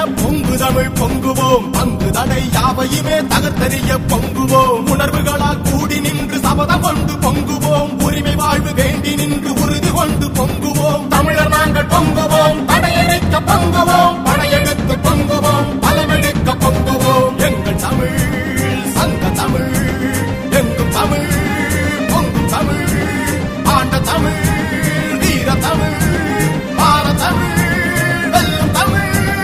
பொங்கு தமிழ் பொங்குவோம் பங்கு தடை யாவையுமே தகர்த்தெறிய பொங்குவோம் உணர்வுகளால் கூடி நின்று சபதம் கொண்டு பொங்குவோம் உரிமை வாழ்வு வேண்டி நின்று உறுதி கொண்டு பொங்குவோம் தமிழர் நாங்கள் பொங்குவோம் படையெடுக்க பொங்குவோம் படையெடுத்து பொங்குவோம் பலமெடுக்க பொங்குவோம் எங்கள் தமிழ் சங்க தமிழ் எங்கும் தமிழ் பொங்கும் தமிழ் ஆண்ட தமிழ் வீர தமிழ் பார தமிழ் வெல்லும் Tamil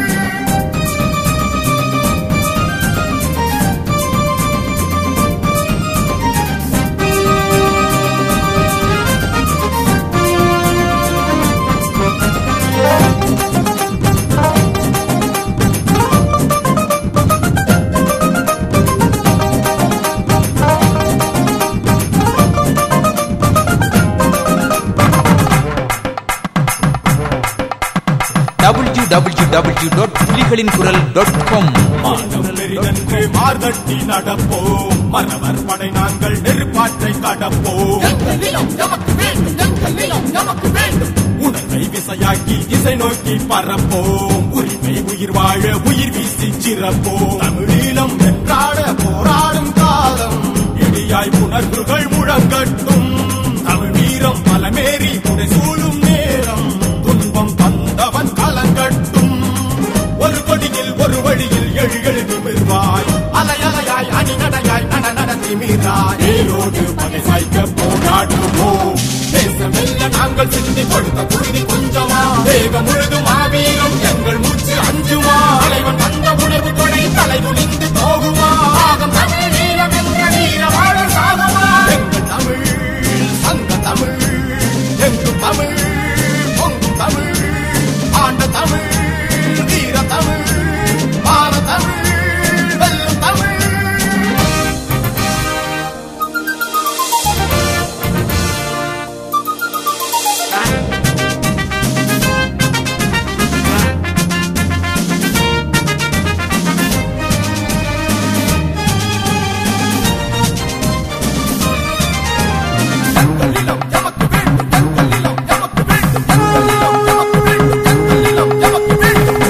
W W W dot புலிகளின் குரல் டாட் காம் மானம் பெரிதென்று மார்தட்டி நடப்போம் மறவர் படை நாங்கள் நெருப்பாற்றை கடப்போம் உணர்வை விசையாக்கி திசை நோக்கி பறப்போம் உரிமை உயிர் வாழ உயிர் வீசி சிறப்போம் தமிழீழம் வென்றாட போராடும் காலம் எளியாய் உணர்வுகள் முழங்கட்டும் தமிழ் வீரம் பலமேறி புடை சூழும் நேரம் துன்பம் தந்தவன் கலங்கட்டும் ஒரு கொடியில் ஒரு வழியில் எழு எழு நிமிர்வாய் அலையலையாய் அணிநடையாய் நட நட திமிராய் ஏரோடு பகை சாய்க்க போராடுவோம் தேசமெல்ல நாங்கள் சிந்தி கொடுத்த குருதி கொஞ்சமா தேகம் முழுதும் மாவீரம் எங்கள் மூச்சு அஞ்சுமா தலைவன் வந்த உணர்வு கொடை தலை குனிந்து போகுமா ஆகம் தமிழ் வீரம் என்ற வீர வாழ சாகுமா எங்கள் தமிழ் சங்க தமிழ் எங்கும் தமிழ் பொங்கும் தமிழ் ஆண்ட தமிழ் வீர தமிழ் பார தமிழ் வெல்லும் தமிழ் தங்களிடம் எமக்கு வேண்டும் தங்களிடம் எமக்கு வேண்டும் தங்களிடம் எமக்கு வேண்டும் தங்களிடம் எமக்கு வேண்டும்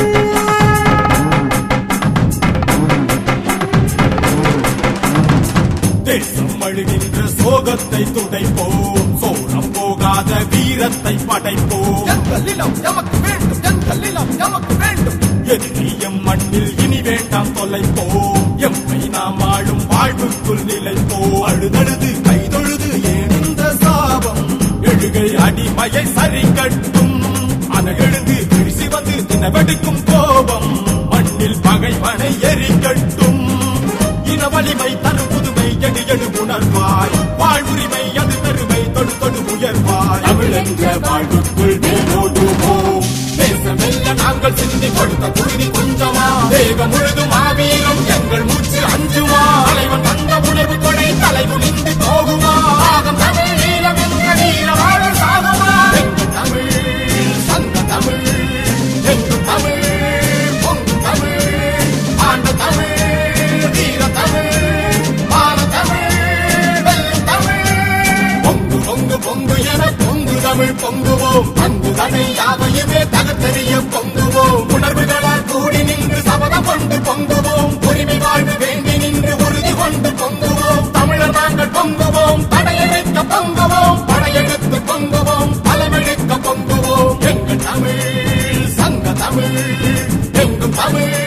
தேசம் அழுகின்ற சோகத்தை துடைப்போம் சோரம் போகாத வீரத்தை படைப்போம் எங்களிடம் எமக்கு வேண்டும் எங்களிடம் எமக்கு வேண்டும் எதிரியம் மண்ணில் இனி வேண்டாம் தொலைப்போம் எம்மை நாம் ஆளும் வாழ்வுக்குள் நிலைப்போம் அழுதழுது கைதொழுது ஏன் இந்த சாபம் எழுகை அடிமையை சரி கட்டும் அனகெழுந்து விரிசி வந்து தினவெடுக்கும் கோபம் மண்ணில் பகைவனை எரிக்கட்டும் இன வலிமை தரும் புதுமை எடு எடு உணர்வாய் வாழ்வுரிமை அது பெருமை தொடு தொடு உயர்வாய் தமிழ் என்ற வாழ்வுக்குள் மேலோடுவோம் தேசமெல்ல நாங்கள் சிந்தி கொடுத்த குருதி கொஞ்சமா தேகம் முழுதும் மாவீரம் எங்கள் மூச்சு அஞ்சுமா தலைவன் வந்த உணர்வு கொடை தலை குனிந்து போகுமா ஆகம் தமிழ் வீரம் என்ற வீர வாழ சாகுமா எங்கள் தமிழ் சங்க தமிழ் எங்கும் தமிழ் பொங்கும் தமிழ் ஆண்ட தமிழ் வீர தமிழ் பார தமிழ் வெல்லும் தமிழ் பொங்கு பொங்கு பொங்கு என பொங்கு தமிழ் பொங்குவோம் பங்கு தடை யாவையுமே தகத்தெறிய பொங்குவோம் உணர்வுகளால் கூடி நின்று சபதம் கொண்டு பொங்குவோம் உரிமை வாழ்வு வேண்டி நின்று உறுதி கொண்டு பொங்குவோம் தமிழர் நாங்கள் பொங்குவோம் தடையெடுக்க பொங்குவோம் படையெடுத்து பொங்குவோம் பலமெடுக்க பொங்குவோம் எங்கள் தமிழ் சங்க தமிழ் எங்கும் தமிழ்